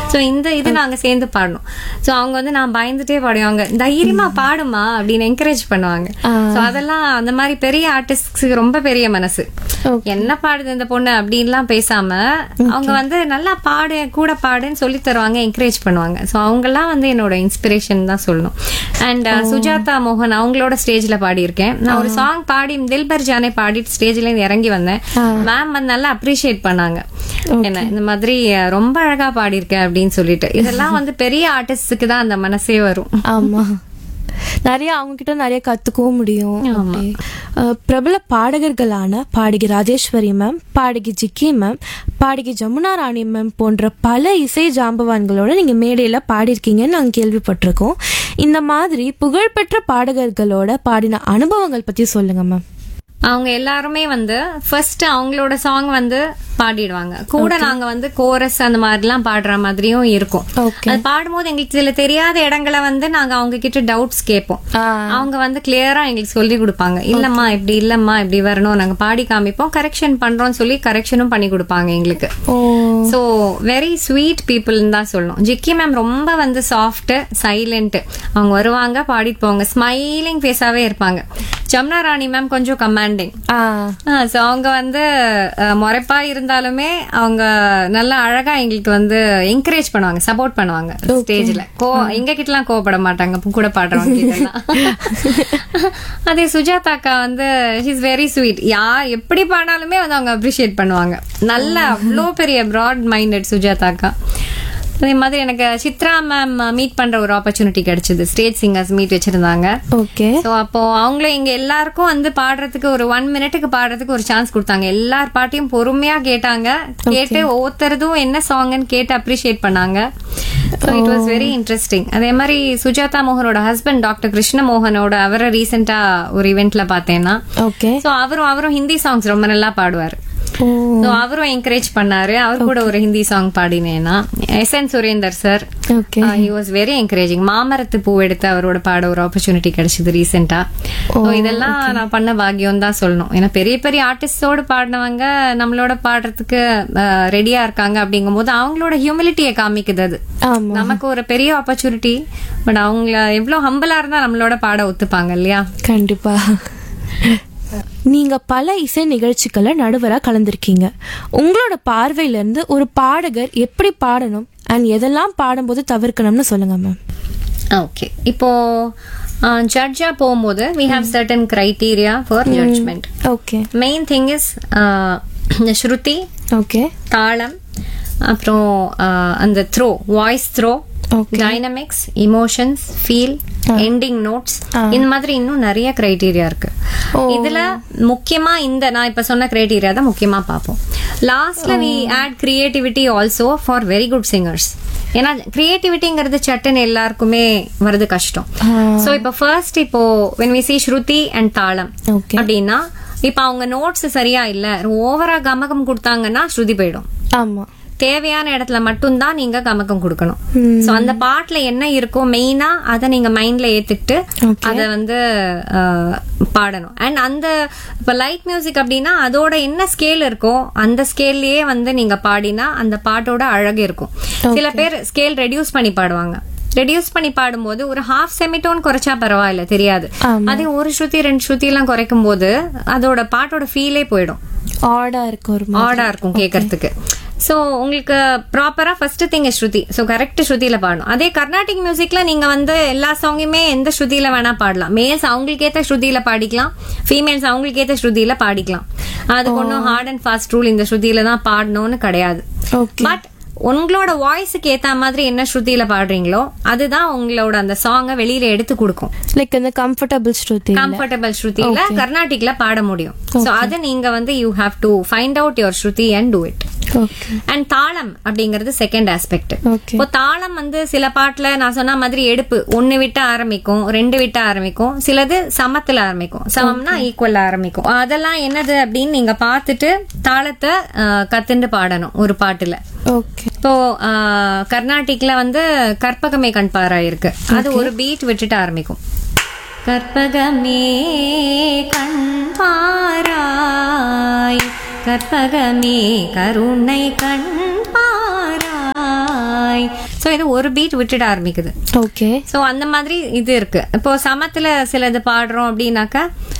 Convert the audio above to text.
So இந்த இது நாங்க சேர்ந்து பாடணும் ஸோ அவங்க வந்து நான் பயந்துட்டே பாடுவாங்க தைரியமா பாடுமா அப்படின்னு என்கரேஜ் பண்ணுவாங்க ஸோ அதெல்லாம் அந்த மாதிரி பெரிய ஆர்டிஸ்ட்க்கு ரொம்ப பெரிய மனசு என்ன பாடுது இந்த பொண்ணு அப்படின்லாம் பேசாம அவங்க வந்து நல்லா பாடு கூட பாடுன்னு சொல்லி தருவாங்க என்கரேஜ் பண்ணுவாங்க ஸோ அவங்கெல்லாம் வந்து என்னோட இன்ஸ்பிரேஷன் தான் சொல்லணும் அண்ட் சுஜாதா மோகன் அவங்களோட ஸ்டேஜ்ல பாடியிருக்கேன் நான் ஒரு சாங் பாடி தில்பர் ஜானே பாடிட்டு ஸ்டேஜ்ல இருந்து இறங்கி வந்தேன் மேம் வந்து நல்லா அப்ரிஷியேட் பண்ணாங்க என்ன இந்த மாதிரி அஹ், ரொம்ப அழகா பாடியிருக்கேன் அப்படின்னு சொல்லிட்டு இதெல்லாம் வந்து பெரிய ஆர்டிஸ்டுக்கு தான் அந்த மனசே வரும் ஆமா நிறைய அவங்க கிட்ட நிறைய கத்துக்கவும் முடியும் அப்படி. அஹ், பிரபல பாடகர்களான பாடகி ராஜேஸ்வரி மேம் பாடகி ஜிக்கி மேம் பாடகி ஜமுனா ராணி மேம் போன்ற பல இசை ஜாம்பவான்களோட நீங்க மேடையில பாடியிருக்கீங்கன்னு நாங்க கேள்விப்பட்டிருக்கோம் இந்த மாதிரி புகழ்பெற்ற பாடகர்களோட பாடின அனுபவங்கள் பத்தி சொல்லுங்க மேம் அவங்க எல்லாருமே வந்து ஃபர்ஸ்ட் அவங்களோட சாங் வந்து பாடிடுவாங்க கூட நாங்க வந்து கோரஸ் அந்த மாதிரிலாம் பாடுற மாதிரியும் இருக்கும் Okay. அது பாடும்போது எங்களுக்கு சில தெரியாத இடங்களை வந்து நாங்க அவங்க கிட்ட டவுட்ஸ் கேட்போம் அவங்க வந்து கிளியரா எங்களுக்கு சொல்லி கொடுப்பாங்க இல்லம்மா இப்படி இல்லம்மா இப்படி வரணும் நாங்க பாடி காமிப்போம் கரெக்ஷன் பண்றோம்னு சொல்லி கரெக்ஷனும் பண்ணி கொடுப்பாங்க எங்களுக்கு ஓ ஸோ வெரி ஸ்வீட் பீப்புள்னு தான் சொல்லணும் ஜிக்கி மேம் ரொம்ப வந்து சாஃப்ட் சைலண்ட் அவங்க வருவாங்க பாடிட்டு போவாங்க ஸ்மைலிங் ஃபேஸாவே இருப்பாங்க ஜமுனா ராணி மேம் கொஞ்சம் கமாண்டிங் ஆ ஸோ அவங்க வந்து அஹ், முறைப்பா இருந்தாலுமே அவங்க நல்லா அழகா எங்களுக்கு வந்து என்கரேஜ் பண்ணுவாங்க சப்போர்ட் பண்ணுவாங்க ஸ்டேஜ்ல கோ எங்க கிட்டலாம் கோவப்பட மாட்டாங்க அப்ப கூட பாடுறவங்க கிட்டலாம் அதே சுஜாதா அக்கா வந்து இஸ் வெரி ஸ்வீட் யா எப்படி பாடினாலுமே வந்து அவங்க அப்ரிஷியேட் பண்ணுவாங்க நல்ல அவ்வளோ பெரிய ப்ராட் மைண்டட் சுஜாதா அக்கா அதே மாதிரி எனக்கு சித்ரா மேம் மீட் பண்ற ஒரு ஆப்பர்ச்சுனிட்டி கிடைச்சது ஸ்டேஜ் சிங்கர்ஸ் மீட் வச்சிருந்தாங்க ஓகே சோ அப்போ அவங்களும் எங்க எல்லாருக்கும் வந்து பாடுறதுக்கு ஒரு ஒன் மினிட்டுக்கு பாடுறதுக்கு ஒரு சான்ஸ் கொடுத்தாங்க எல்லார் பாட்டையும் பொறுமையா கேட்டாங்க கேட்டு ஒவ்வொருத்தரதும் என்ன சாங்னு கேட்டு அப்ரிஷியேட் பண்ணாங்க so it was very interesting அதே மாதிரி சுஜாதா மோகனோட ஹஸ்பண்ட் டாக்டர் கிருஷ்ண மோகனோட அவரை ரீசெண்டா ஒரு இவெண்ட்ல பார்த்தேன்னா ஓகே ஸோ அவரும் அவரும் ஹிந்தி சாங்ஸ் ரொம்ப நல்லா பாடுவார் ஓ ஸோ அவரும் என்கரேஜ் பண்ணாரு அவர் கூட ஒரு ஹிந்தி சாங் பாடினேன்னா S N Surender sir okay he was very encouraging மாமரத்து பூ எடுத்து அவரோட பாட ஒரு ஆப்பர்ச்சுனிட்டி கிடைச்சது ரீசெண்டா இதெல்லாம் நான் பண்ண பாக்கியம் தான் சொல்லணும் ஏன்னா பெரிய பெரிய ஆர்டிஸ்டோடு பாடினவங்க நம்மளோட பாடுறதுக்கு ரெடியா இருக்காங்க அப்படிங்கும்போது அவங்களோட ஹியூமிலிட்டியை காமிக்குது அது ஆமா நமக்கு ஒரு பெரிய ஆப்பர்ச்சுனிட்டி பட் அவங்க எவ்வளவு ஹம்பிளா இருந்தா நம்மளோட பாட ஒத்துப்பாங்க இல்லையா கண்டிப்பா நீங்க பல இசை நிகழ்ச்சிகளை நடுவரா கலந்திருக்கீங்க உங்களோட பார்வையில இருந்து ஒரு பாடகர் எப்படி பாடணும் அண்ட் எதெல்லாம் பாடும்போது தவிர்க்கணும்னு சொல்லுங்க மேம் ஓகே இப்போ ஜட்ஜா போகும்போது we have certain criteria for judgement okay main thing is shruti okay தாளம் அப்புறம் ஆஹ், அந்த throw voice throw Okay. Dynamics emotions feel ending notes இந்த மாதிரி இன்னும் நிறைய கிரைட்டீரியா இருக்கு இதுல முக்கியமா இந்த நான் இப்ப சொன்ன கிரைட்டீரியா தான் முக்கியமா பார்ப்போம் லாஸ்ட்ல we add creativity also for very good singers ஏன்னா கிரியேட்டிவிட்டிங்கிறது சட்டுன்னு எல்லாருக்குமே வருது கஷ்டம் சோ இப்போ ஃபர்ஸ்ட் இப்போ when we see shruti and thalam okay அப்படின்னா இப்ப அவங்க நோட்ஸ் சரியா இல்ல ஓவரா கமகம் கொடுத்தாங்கன்னா ஸ்ருதி போயிடும் ஆமா தேவையான இடத்துல மட்டும்தான் நீங்க கமக்கம் கொடுக்கணும் சோ அந்த பாட்டுல என்ன இருக்கோ மெயினா அதை நீங்க மைண்ட்ல ஏத்துக்கிட்டு அத வந்து அஹ், பாடணும் அண்ட் அந்த இப்ப லைட் மியூசிக் அப்படின்னா அதோட என்ன ஸ்கேல் இருக்கோ அந்த ஸ்கேல்லயே வந்து நீங்க பாடினா அந்த பாட்டோட அழகு இருக்கும் சில பேர் ஸ்கேல் ரெடியூஸ் பண்ணி பாடுவாங்க ரெடியூஸ் பண்ணி பாடும்போது ஒரு ஹாஃப் செமிட்டோன் குறைச்சா பரவாயில்ல தெரியாது அதே ஒரு ஸ்ருதி ரெண்டு ஸ்ருதி எல்லாம் குறைக்கும் போது அதோட பாட்டோட ஃபீலே போயிடும் ஆடா இருக்கு ஒரு மாதிரி. ஆடா இருக்கும் கேட்கறதுக்கு சோ உங்களுக்கு ப்ராப்பரா first thing shruti so correct ஸ்ருதியில பாடணும் அதே கர்நாடிக் மியூசிக்ல நீங்க வந்து எல்லா சாங்குமே எந்த ஸ்ருதியில வேணா பாடலாம் மேல்ஸ் அவங்களுக்கு ஏத்த ஸ்ருதியில பாடிக்கலாம் ஃபீமேல்ஸ் அவங்களுக்கு ஏத்த ஸ்ருதியில பாடிக்கலாம் அதுக்கு ஒன்றும் ஹார்ட் அண்ட் ஃபாஸ்ட் ரூல் இந்த ஸ்ருதியில தான் பாடணும்னு கிடையாது ஓகே பட் உங்களோட வாய்ஸுக்கு ஏத்த மாதிரி என்ன ஸ்ருதியில பாடுறீங்களோ அதுதான் உங்களோட அந்த சாங்கை வெளியில எடுத்து கொடுக்கும் லைக் அந்த கம்ஃபர்டபுள் ஸ்ருதி கம்ஃபர்டபுள் ஸ்ருதியில கர்நாடிக்ல பாட முடியும் சோ அது நீங்க வந்து you have to find out your shruti and do it okay and thalam அப்படிங்கிறது செகண்ட் ஆஸ்பெக்ட் ஓகே இப்போ தாளம் வந்து சில பாட்டுல நான் சொன்ன மாதிரி எடுப்பு ஒன்னு விட்டு ஆரம்பிக்கும் ரெண்டு விட்டு ஆரம்பிக்கும் சிலது சமத்துல ஆரம்பிக்கும் சமம்னா ஈக்குவல் ஆரம்பிக்கும் அதெல்லாம் என்னது அப்படின்னு நீங்க பார்த்துட்டு தாளத்தை அஹ், கத்துண்டு பாடணும் ஒரு பாட்டுல ஓகே இப்போ ஆஹ், கர்நாடிக்ல வந்து கற்பகமே கண்பாரா இருக்கு அது ஒரு பீட் விட்டுட்டு ஆரம்பிக்கும் கற்பகமே கண்பாராய் கற்பகமே கருணை கண்பாராய் சோ இது ஒரு பீட் விட்டுட ஆரம்பிக்குது ஓகே சோ அந்த மாதிரி இது இருக்கு இப்போ சமத்துல சிலது பாடுறோம் அப்படின்னாக்கா